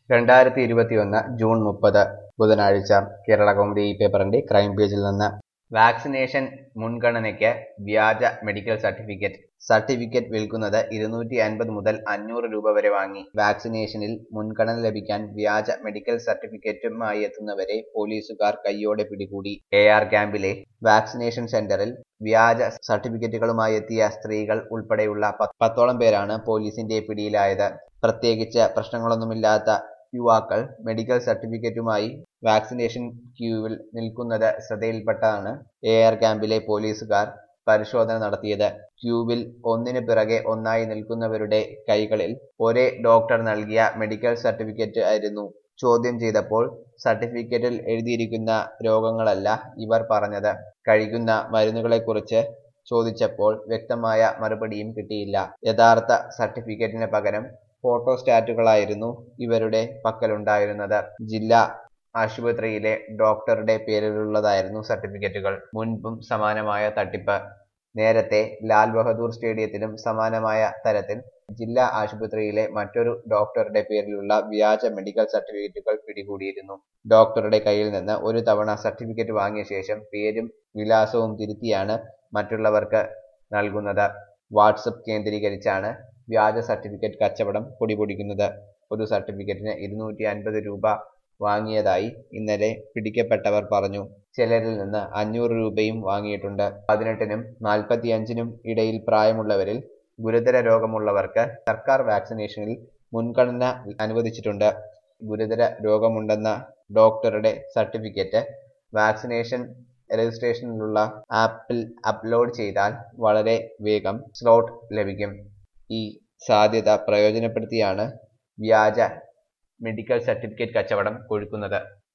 രണ്ടായിരത്തി ഇരുപത്തിയൊന്ന് ജൂൺ മുപ്പത് ബുധനാഴ്ച കേരള കൗമുദി ഈ പേപ്പറിന്റെ ക്രൈം പേജിൽ നിന്ന് വാക്സിനേഷൻ മുൻഗണനയ്ക്ക് വ്യാജ മെഡിക്കൽ സർട്ടിഫിക്കറ്റ് സർട്ടിഫിക്കറ്റ് വിൽക്കുന്നത് ഇരുന്നൂറ്റി അൻപത് മുതൽ അഞ്ഞൂറ് രൂപ വരെ വാങ്ങി വാക്സിനേഷനിൽ മുൻഗണന ലഭിക്കാൻ വ്യാജ മെഡിക്കൽ സർട്ടിഫിക്കറ്റുമായി എത്തുന്നവരെ പോലീസുകാർ കയ്യോടെ പിടികൂടി എ ആർ ക്യാമ്പിലെ വാക്സിനേഷൻ സെന്ററിൽ വ്യാജ സർട്ടിഫിക്കറ്റുകളുമായി എത്തിയ സ്ത്രീകൾ ഉൾപ്പെടെയുള്ള പത്ത് പത്തോളം പേരാണ് പോലീസിന്റെ പിടിയിലായത് പ്രത്യേകിച്ച് പ്രശ്നങ്ങളൊന്നുമില്ലാത്ത യുവാക്കൾ മെഡിക്കൽ സർട്ടിഫിക്കറ്റുമായി വാക്സിനേഷൻ ക്യൂവിൽ നിൽക്കുന്നത് ശ്രദ്ധയിൽപ്പെട്ടതാണ് എ ആർ ക്യാമ്പിലെ പോലീസുകാർ പരിശോധന നടത്തിയത് ക്യൂവിൽ ഒന്നിനു പിറകെ ഒന്നായി നിൽക്കുന്നവരുടെ കൈകളിൽ ഒരേ ഡോക്ടർ നൽകിയ മെഡിക്കൽ സർട്ടിഫിക്കറ്റ് ആയിരുന്നു ചോദ്യം ചെയ്തപ്പോൾ സർട്ടിഫിക്കറ്റിൽ എഴുതിയിരിക്കുന്ന രോഗങ്ങളല്ല ഇവർ പറഞ്ഞത് കഴിക്കുന്ന മരുന്നുകളെക്കുറിച്ച് ചോദിച്ചപ്പോൾ വ്യക്തമായ മറുപടിയും കിട്ടിയില്ല യഥാർത്ഥ സർട്ടിഫിക്കറ്റിന് പകരം ഫോട്ടോസ്റ്റാറ്റുകളായിരുന്നു ഇവരുടെ പക്കലുണ്ടായിരുന്നത് ജില്ലാ ആശുപത്രിയിലെ ഡോക്ടറുടെ പേരിലുള്ളതായിരുന്നു സർട്ടിഫിക്കറ്റുകൾ മുൻപും സമാനമായ തട്ടിപ്പ് നേരത്തെ ലാൽ ബഹദൂർ സ്റ്റേഡിയത്തിലും സമാനമായ തരത്തിൽ ജില്ലാ ആശുപത്രിയിലെ മറ്റൊരു ഡോക്ടറുടെ പേരിലുള്ള വ്യാജ മെഡിക്കൽ സർട്ടിഫിക്കറ്റുകൾ പിടികൂടിയിരുന്നു ഡോക്ടറുടെ കയ്യിൽ നിന്ന് ഒരു തവണ സർട്ടിഫിക്കറ്റ് വാങ്ങിയ ശേഷം പേരും വിലാസവും തിരുത്തിയാണ് മറ്റുള്ളവർക്ക് നൽകുന്നത് വാട്സപ്പ് കേന്ദ്രീകരിച്ചാണ് വ്യാജ സർട്ടിഫിക്കറ്റ് കച്ചവടം പൊടിപൊടിക്കുന്നത് ഒരു സർട്ടിഫിക്കറ്റിന് ഇരുന്നൂറ്റി അൻപത് രൂപ വാങ്ങിയതായി ഇന്നലെ പിടിക്കപ്പെട്ടവർ പറഞ്ഞു ചിലരിൽ നിന്ന് അഞ്ഞൂറ് രൂപയും വാങ്ങിയിട്ടുണ്ട് പതിനെട്ടിനും നാൽപ്പത്തിയഞ്ചിനും ഇടയിൽ പ്രായമുള്ളവരിൽ ഗുരുതര രോഗമുള്ളവർക്ക് സർക്കാർ വാക്സിനേഷനിൽ മുൻഗണന അനുവദിച്ചിട്ടുണ്ട് ഗുരുതര രോഗമുണ്ടെന്ന ഡോക്ടറുടെ സർട്ടിഫിക്കറ്റ് വാക്സിനേഷൻ രജിസ്ട്രേഷനിലുള്ള ആപ്പിൽ അപ്ലോഡ് ചെയ്താൽ വളരെ വേഗം സ്ലോട്ട് ലഭിക്കും ഈ സാധ്യത പ്രയോജനപ്പെടുത്തിയാണ് വ്യാജ മെഡിക്കൽ സർട്ടിഫിക്കറ്റ് കച്ചവടം കൊഴുക്കുന്നത്